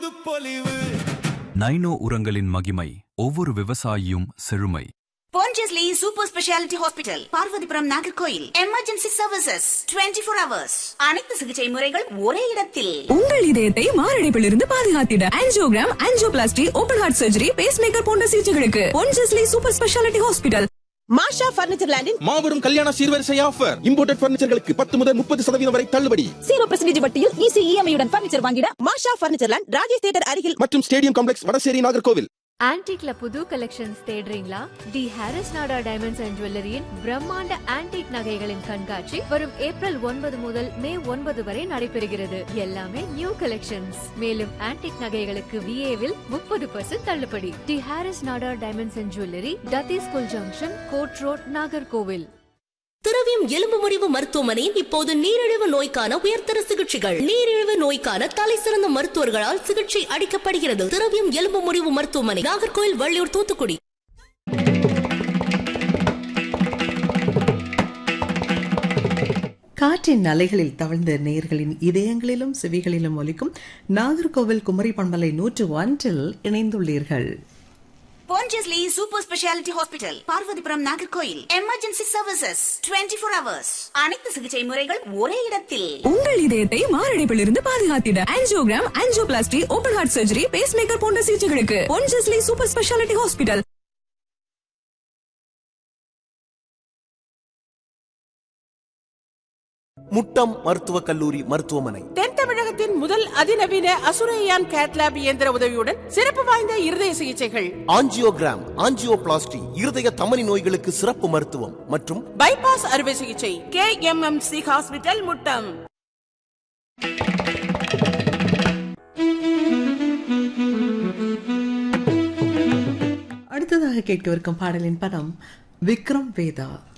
பொலிவு நைனோ உரங்களின் மகிமை ஒவ்வொரு விவசாயியும் செழுமை Pondicherry super speciality hospital Parvathipuram Nagercoil emergency services 24 four hours அனைத்து சிகிச்சை முறைகள் ஒரே இடத்தில் உங்கள் இதயத்தை மாரடைப்பிலிருந்து பாதுகாத்திட angiogram angioplasty open heart surgery pacemaker போன்ற சிகிச்சைகளுக்கு Ponjesly super speciality hospital Masha furniture லேண்டின் மாபெரும் கல்யாண சீர்வரிசை ஆஃபர் இம்போர்ட்டட் பர்னிச்சர்களுக்கு பத்து முதல் முப்பது சதவீதம் வரை தள்ளுபடி ஜீரோ பர்சன்டேஜ் வட்டியில் ஈஸி இஎம்ஐயுடன் பர்னிச்சர் வாங்கிட Masha furniture land Rajesh theatre அருகில் மற்றும் ஸ்டேடியம் காம்ப்ளெக்ஸ் வடசேரி நாகர்கோவில் ஆன்டிக்ல புது கலெக்ஷன்ஸ் தேடுறீங்களா the Harris Nada diamonds and ஜுவல்லரியின் பிரம்மாண்ட ஆன்டிக் நகைகளின் கண்காட்சி வரும் ஏப்ரல் ஒன்பது முதல் மே ஒன்பது வரை நடைபெறுகிறது எல்லாமே நியூ கலெக்ஷன்ஸ் மேலும் ஆன்டிக் நகைகளுக்கு விஏவில் முப்பது பர்சன்ட் தள்ளுபடி the Harris Nada diamonds and jewellery டத்தி school junction court road Nagercoil திரவியம் எலும்பு முறிவு மருத்துவமனையில் இப்போது நீரிழிவு நோய்க்கான உயர்தர சிகிச்சைகள் நீரிழிவு நோய்க்கான தலை சிறந்த மருத்துவர்களால் சிகிச்சை அளிக்கப்படுகிறது திரவியம் எலும்பு முறிவு மருத்துவமனை நாகர்கோயில் வள்ளியூர் தூத்துக்குடி காற்றின் அலைகளில் தவழ்ந்த நேர்களின் இதயங்களிலும் செவிகளிலும் ஒலிக்கும் நாகர்கோவில் குமரி பண்பலை நூற்று ஒன்றில் இணைந்துள்ளீர்கள் Pondicherry super speciality hospital Parvathipuram Nagercoil emergency services 24 four hours அனைத்து சிகிச்சை முறைகள் ஒரே இடத்தில் உங்கள் இதயத்தை மாரடைப்பிலிருந்து பாதுகாத்திட angiogram angioplasty open heart surgery pacemaker போன்ற சிகிச்சைகளுக்கு Ponjesly super speciality hospital Muttom மருத்துவக் கல்லூரி மருத்துவமனை தென் தமிழகத்தின் முதல் அதிநவீன அசுரையான் கேட்லாப் இயந்திர உதவியுடன் சிறப்பு வாய்ந்த இருதய சிகிச்சைகள் ஆஞ்சியோகிராம் ஆஞ்சியோபிளாஸ்டி இருதய தமனி நோய்களுக்கு சிறப்பு மருத்துவம் மற்றும் பைபாஸ் அறுவை சிகிச்சை K M M C hospital Muttom அடுத்ததாக கேட்கவிருக்கும் பாடலின் படம் விக்ரம் வேதா